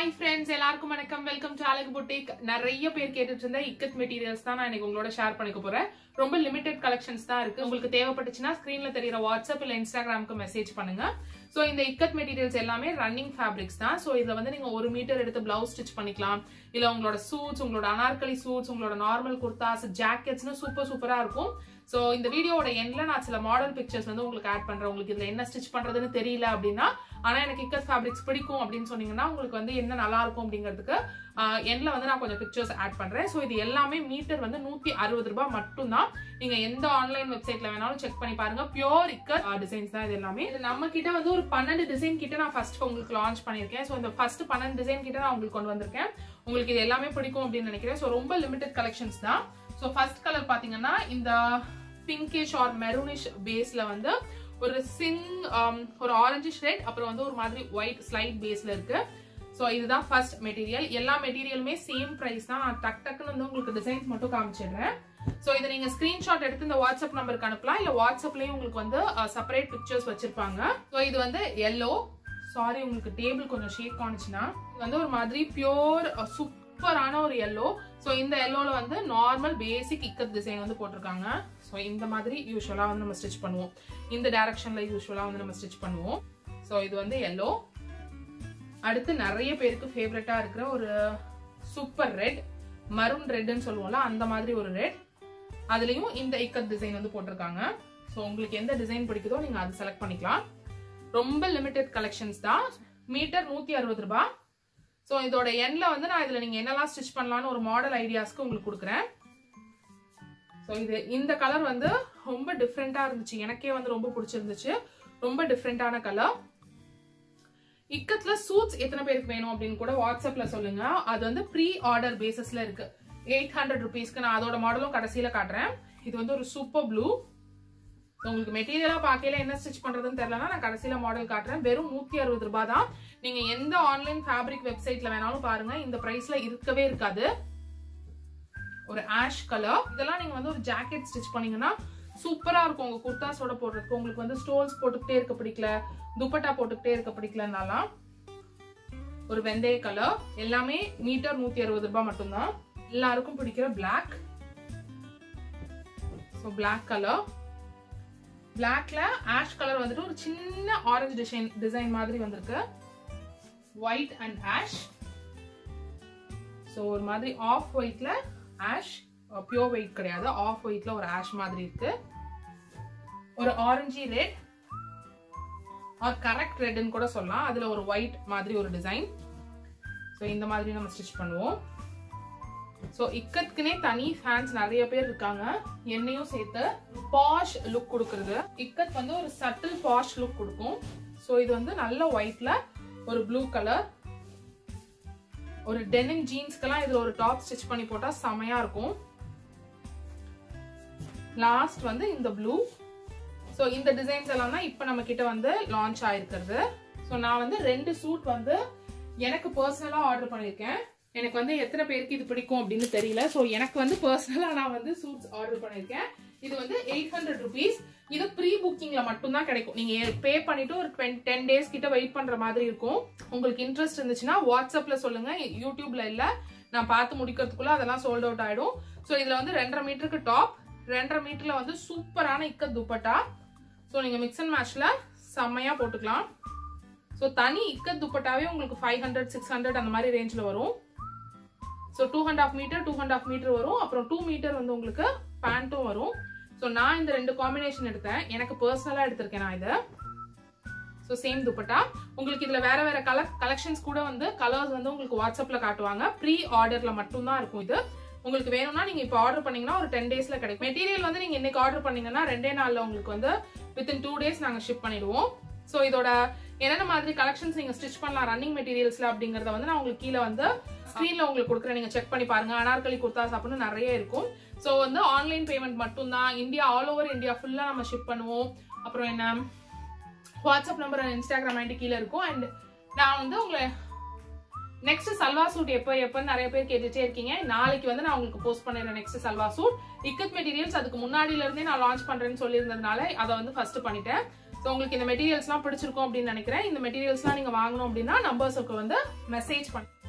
hi friends எல்லாருக்கும் வணக்கம் welcome to அழகு புட்டிக் நிறைய பேர் கேட்டுட்டு இருந்த இக்கத் மெட்டீரியல்ஸ் தான் நான் இன்னைக்கு உங்களோட ஷேர் பண்ணிக்க போறேன் ரொம்ப லிமிடெட் கலெக்ஷன்ஸ் தான் இருக்கு உங்களுக்கு தேவைப்பட்டுச்சுன்னா ஸ்கிரீன்ல தெரியற வாட்ஸ்அப் இல்ல இன்ஸ்டாகிராமுக்கு மெசேஜ் பண்ணுங்க சோ இந்த இக்கத் மெட்டீரியல்ஸ் எல்லாமே ரன்னிங் ஃபேப்ரிக்ஸ் தான் சோ இதுல வந்து நீங்க ஒரு மீட்டர் எடுத்து பிளவுஸ் ஸ்டிச் பண்ணிக்கலாம் இல்ல உங்களோட சூட்ஸ் உங்களோட அனார்கலி சூட்ஸ் உங்களோட நார்மல் குர்தாஸ் ஜாக்கெட்ஸ்னு சூப்பர் சூப்பரா இருக்கும் சோ இந்த வீடியோவோட எண்ட்ல நான் சில மாடல் பிக்சர்ஸ் வந்து உங்களுக்கு ஆட் பண்றேன் உங்களுக்கு இதுல என்ன ஸ்டிச் பண்றதுன்னு தெரியல அப்படின்னா ஆனா எனக்கு இக்கத் ஃபேப்ரிக்ஸ் பிடிக்கும் அப்படின்னு சொன்னீங்கன்னா உங்களுக்கு வந்து என்ன நல்லா இருக்கும் அப்படிங்கிறதுக்கு எண்ட்ல வந்து நான் கொஞ்சம் பிக்சர்ஸ் ஆட் பண்றேன் ஸோ இது எல்லாமே மீட்டர் வந்து நூத்தி அறுபது ரூபாய் மட்டும்தான் நீங்க எந்த ஆன்லைன் வெப்சைட்ல வேணாலும் செக் பண்ணி பாருங்க பியோர் இக்கத் டிசைன்ஸ் தான் இது எல்லாமே இது நம்ம கிட்ட வந்து ஒரு பன்னெண்டு டிசைன் கிட்ட நான் ஃபர்ஸ்ட் உங்களுக்கு லான்ச் பண்ணிருக்கேன் ஸோ இந்த ஃபர்ஸ்ட் பன்னெண்டு டிசைன் கிட்ட நான் உங்களுக்கு கொண்டு வந்திருக்கேன் உங்களுக்கு இது எல்லாமே பிடிக்கும் அப்படின்னு நினைக்கிறேன் ஸோ ரொம்ப லிமிடெட் கலெக்ஷன்ஸ் தான் ஸோ ஃபர்ஸ்ட் கலர் பாத்தீங்கன்னா இந்த பிங்கிஷ் ஆர் மெரூனிஷ் பேஸ்ல வந்து ஒரு சிங் ஒரு ஆரஞ்சு ரெட் அப்புறம் வந்து ஒரு மாதிரி ஒயிட் ஸ்லைட் பேஸ்ல இருக்கு ஸோ இதுதான் ஃபர்ஸ்ட் மெட்டீரியல் எல்லா மெட்டீரியலுமே சேம் ப்ரைஸ் தான் நான் டக் டக்குன்னு வந்து உங்களுக்கு டிசைன்ஸ் மட்டும் காமிச்சிடுறேன் ஸோ இதை நீங்க ஸ்கிரீன்ஷாட் எடுத்து இந்த வாட்ஸ்அப் நம்பருக்கு அனுப்பலாம் இல்ல வாட்ஸ்அப்லயும் உங்களுக்கு வந்து செப்பரேட் பிக்சர்ஸ் வச்சிருப்பாங்க ஸோ இது வந்து எல்லோ சாரி உங்களுக்கு டேபிள் கொஞ்சம் ஷேக் ஆனிச்சுன்னா இது வந்து ஒரு மாதிரி பியோர் சூப்பரான ஒரு எல்லோ ஸோ இந்த எல்லோல வந்து நார்மல் பேசிக் இக்கத் டிசைன் வந்து போட்டிருக்காங்க ஸோ இந்த மாதிரி யூஸ்வலா வந்து நம்ம ஸ்டிச் பண்ணுவோம் இந்த டைரக்ஷன்ல யூஸ்வலா வந்து நம்ம ஸ்டிச் பண்ணுவோம் ஸோ இது வந்து எல்லோ அடுத்து நிறைய பேருக்கு ஃபேவரட்டா இருக்கிற ஒரு சூப்பர் ரெட் மரூன் ரெட்னு சொல்லுவோம்ல அந்த மாதிரி ஒரு ரெட் அதுலயும் இந்த இக்கத் டிசைன் வந்து போட்டிருக்காங்க ஸோ உங்களுக்கு எந்த டிசைன் பிடிக்குதோ நீங்க அது செலக்ட் பண்ணிக்கலாம் ரொம்ப லிமிடெட் கலெக்ஷன்ஸ் தான் மீட்டர் நூத்தி அறுபது ரூபாய் ஸோ இதோட எண்ட்ல வந்து நான் இதுல நீங்க என்னெல்லாம் ஸ்டிச் பண்ணலாம்னு ஒரு மாடல் ஐடியாஸ்க்கு உங்களுக்கு கொடுக்குறேன் ஸோ இது இந்த கலர் வந்து ரொம்ப டிஃப்ரெண்டா இருந்துச்சு எனக்கே வந்து ரொம்ப பிடிச்சிருந்துச்சு ரொம்ப டிஃப்ரெண்டான கலர் இக்கத்துல சூட்ஸ் எத்தனை பேருக்கு வேணும் அப்படின்னு கூட வாட்ஸ்அப்ல சொல்லுங்க அது வந்து ப்ரீ ஆர்டர் பேசிஸ்ல இருக்கு எயிட் ஹண்ட்ரட் ருபீஸ்க்கு நான் அதோட மாடலும் கடைசியில காட்டுறேன் இது வந்து ஒரு சூப்பர் ப்ளூ உங்களுக்கு மெட்டீரியலா பார்க்கல என்ன ஸ்டிச் பண்றதுன்னு தெரியலனா நான் கடைசியில மாடல் காட்டுறேன் வெறும் நூத்தி அறுபது ரூபாய் தான் நீங்க எந்த ஆன்லைன் ஃபேப்ரிக் வெப்சைட்ல வேணாலும் பாருங்க இந்த பிரைஸ்ல இருக்கவே இருக்காது ஒரு ஆஷ் கலர் இதெல்லாம் நீங்க வந்து ஒரு ஜாக்கெட் ஸ்டிச் பண்ணீங்கன்னா சூப்பரா இருக்கும் உங்க குர்தாஸோட போடுறதுக்கு உங்களுக்கு வந்து ஸ்டோல்ஸ் போட்டுக்கிட்டே இருக்க பிடிக்கல துப்பட்டா போட்டுக்கிட்டே இருக்க பிடிக்கலனாலாம் ஒரு வெந்தய கலர் எல்லாமே மீட்டர் நூத்தி அறுபது ரூபாய் மட்டும்தான் எல்லாருக்கும் பிடிக்கிற பிளாக் ஸோ பிளாக் கலர் பிளாக்ல ஆஷ் கலர் வந்துட்டு ஒரு சின்ன ஆரஞ்சு டிசைன் டிசைன் மாதிரி வந்திருக்கு ஒயிட் அண்ட் ஆஷ் ஸோ ஒரு மாதிரி ஆஃப் ஒயிட்ல ஆஷ் பியோர் ஒயிட் கிடையாது ஆஃப் ஒயிட்ல ஒரு ஆஷ் மாதிரி இருக்கு ஒரு ஆரஞ்சு ரெட் ஆர் கரெக்ட் ரெட்னு கூட சொல்லலாம் அதுல ஒரு ஒயிட் மாதிரி ஒரு டிசைன் ஸோ இந்த மாதிரி நம்ம ஸ்டிச் பண்ணுவோம் ஸோ இக்கத்துக்குனே தனி ஃபேன்ஸ் நிறைய பேர் இருக்காங்க என்னையும் சேர்த்து பாஷ் லுக் கொடுக்கறது இக்கத் வந்து ஒரு சட்டில் பாஷ் லுக் கொடுக்கும் ஸோ இது வந்து நல்ல ஒயிட்ல ஒரு ப்ளூ கலர் ஒரு டெனிம் ஜீன்ஸ்க்கெல்லாம் இதுல ஒரு டாப் ஸ்டிச் பண்ணி போட்டா செமையா இருக்கும் லாஸ்ட் வந்து இந்த ப்ளூ ஸோ இந்த டிசைன்ஸ் எல்லாம் தான் இப்போ நம்ம கிட்ட வந்து லான்ச் ஆயிருக்கிறது ஸோ நான் வந்து ரெண்டு சூட் வந்து எனக்கு பர்சனலாக ஆர்டர் பண்ணியிருக்கேன் எனக்கு வந்து எத்தனை பேருக்கு இது பிடிக்கும் அப்படின்னு தெரியல ஸோ எனக்கு வந்து பர்சனலாக நான் வந்து சூட்ஸ் ஆர்டர் பண்ணியிருக்கேன் இது வந்து எயிட் ஹண்ட்ரட் ருபீஸ் இது ப்ரீ புக்கிங்ல மட்டும்தான் கிடைக்கும் நீங்க பே பண்ணிட்டு ஒரு டென் டேஸ் கிட்ட வெயிட் பண்ற மாதிரி இருக்கும் உங்களுக்கு இன்ட்ரெஸ்ட் இருந்துச்சுன்னா வாட்ஸ்அப்ல சொல்லுங்க யூடியூப்ல இல்ல நான் பார்த்து முடிக்கிறதுக்குள்ள அதெல்லாம் சோல்ட் அவுட் ஆயிடும் ஸோ இதுல வந்து ரெண்டரை மீட்டருக்கு டாப் ரெண்டரை மீட்டர்ல வந்து சூப்பரான இக்க துப்பட்டா ஸோ நீங்க மிக்ஸ் அண்ட் மேட்ச்ல செம்மையா போட்டுக்கலாம் ஸோ தனி இக்கத் துப்பட்டாவே உங்களுக்கு ஃபைவ் ஹண்ட்ரட் சிக்ஸ் ஹண்ட்ரட் அந்த மாதிரி ரேஞ்சில் வரும் so two and half metre two and half metre வரும் அப்புறம் டூ மீட்டர் வந்து உங்களுக்கு பேண்ட்டும் வரும் ஸோ நான் இந்த ரெண்டு காம்பினேஷன் எடுத்தேன் எனக்கு பர்சனலாக எடுத்திருக்கேன் நான் இதை ஸோ சேம் துப்பட்டா உங்களுக்கு இதில் வேற வேற கலர் கலெக்ஷன்ஸ் கூட வந்து கலர்ஸ் வந்து உங்களுக்கு வாட்ஸ்அப்பில் காட்டுவாங்க ப்ரீ ஆர்டரில் மட்டும்தான் இருக்கும் இது உங்களுக்கு வேணும்னா நீங்க இப்போ ஆர்டர் பண்ணீங்கன்னா ஒரு டென் டேஸ்ல கிடைக்கும் மெட்டீரியல் வந்து நீங்க இன்னைக்கு ஆர்டர் பண்ணீங்கன்னா ரெண்டே நாள்ல உங்களுக்கு வந்து வித்தின் டூ டேஸ் நாங்க ஷிப் பண்ணிடுவோம் ஸோ இதோட என்னென்ன மாதிரி கலெக்ஷன்ஸ் நீங்க ஸ்டிச் பண்ணலாம் ரன்னிங் மெட்டீரியல்ஸ்ல அப்படிங்கறத வந்து நான் உங்களுக்கு கீழே வந்து ஸ்க்ரீன்ல உங்களுக்கு கொடுக்குறேன் நீங்க செக் பண்ணி பாருங்க அனார்கலி குர்தாஸ் அப்படின்னு நிறைய இருக்கும் ஸோ வந்து ஆன்லைன் பேமெண்ட் மட்டும்தான் இந்தியா ஆல் ஓவர் இந்தியா ஃபுல்லா நம்ம ஷிப் பண்ணுவோம் அப்புறம் என்ன WhatsApp number and Instagram ID கீழே இருக்கும் அண்ட் நான் வந்து உங்களை நெக்ஸ்ட் சல்வா சூட் எப்போ எப்போன்னு நிறைய பேர் கேட்டுட்டே இருக்கீங்க நாளைக்கு வந்து நான் உங்களுக்கு போஸ்ட் பண்ணிடுறேன் next salwar suit ikat materials அதுக்கு முன்னாடில இருந்தே நான் லான்ச் பண்றேன்னு சொல்லியிருந்ததுனால அதை வந்து ஃபர்ஸ்ட் பண்ணிட்டேன் ஸோ உங்களுக்கு இந்த மெட்டீரியல்ஸ்லாம் பிடிச்சிருக்கும் அப்படின்னு நினைக்கிறேன் இந்த மெட்டீரியல்ஸ்லாம் நீங்க வாங்கணும் அப்படின்னா நம்பர்ஸுக்கு வந்து மெசேஜ் பண்ண